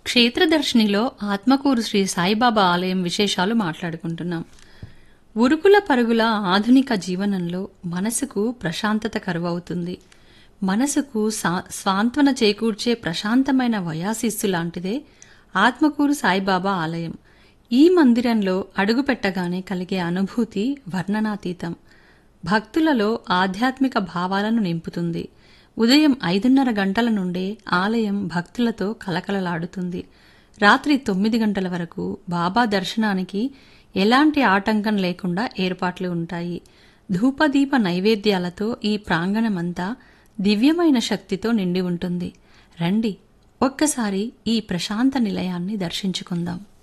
క్షేత్రదర్శినిలో ఆత్మకూరు శ్రీ సాయిబాబా ఆలయం విశేషాలు మాట్లాడుకుంటున్నాం ఉరుకుల పరుగుల ఆధునిక జీవనంలో మనసుకు ప్రశాంతత కరువవుతుంది మనసుకు సా- స్వాంత్వన చేకూర్చే ప్రశాంతమైన వయాసిస్సు లాంటిదే ఆత్మకూరు సాయిబాబా ఆలయం ఈ మందిరంలో అడుగుపెట్టగానే కలిగే అనుభూతి వర్ణనాతీతం భక్తులలో ఆధ్యాత్మిక భావాలను నింపుతుంది ఉదయం ఐదున్నర గంటల నుండే ఆలయం భక్తులతో కలకలలాడుతుంది రాత్రి తొమ్మిది గంటల వరకు బాబా దర్శనానికి ఎలాంటి ఆటంకం లేకుండా ఏర్పాట్లు ఉంటాయి ధూపదీప నైవేద్యాలతో ఈ ప్రాంగణమంతా దివ్యమైన శక్తితో నిండి ఉంటుంది రండి ఒక్కసారి ఈ ప్రశాంత నిలయాన్ని దర్శించుకుందాం